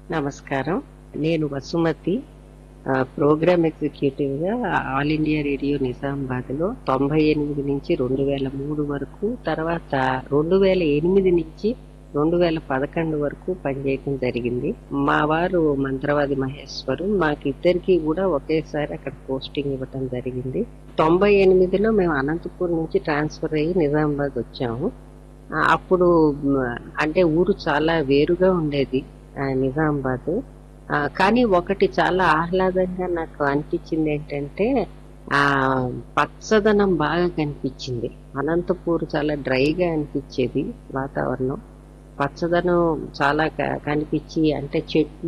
నమస్కారం నేను వసుమతి ఆ, ప్రోగ్రామ్ ఎగ్జిక్యూటివ్ గా ఆల్ ఇండియా రేడియో నిజామాబాద్ లో తొంభై ఎనిమిది నుంచి రెండు వేల మూడు వరకు తర్వాత రెండు వేల ఎనిమిది నుంచి రెండు వేల పదకొండు వరకు పనిచేయడం జరిగింది మా వారు మంత్రవాది మహేశ్వరు మాకిద్దరికి కూడా ఒకేసారి అక్కడ పోస్టింగ్ ఇవ్వటం జరిగింది తొంభై ఎనిమిదిలో మేము అనంతపూర్ నుంచి ట్రాన్స్ఫర్ అయ్యి నిజామాబాద్ వచ్చాము ఆ, అప్పుడు మ్, అంటే ఊరు చాలా వేరుగా ఉండేది ఆ, నిజామాబాద్ ఆ, కానీ ఒకటి చాలా ఆహ్లాదంగా నాకు అనిపించింది ఏంటంటే ఆ పచ్చదనం బాగా కనిపించింది అనంతపూర్ చాలా డ్రైగా అనిపించేది వాతావరణం పచ్చదనం చాలా క- కనిపించి అంటే చెట్లు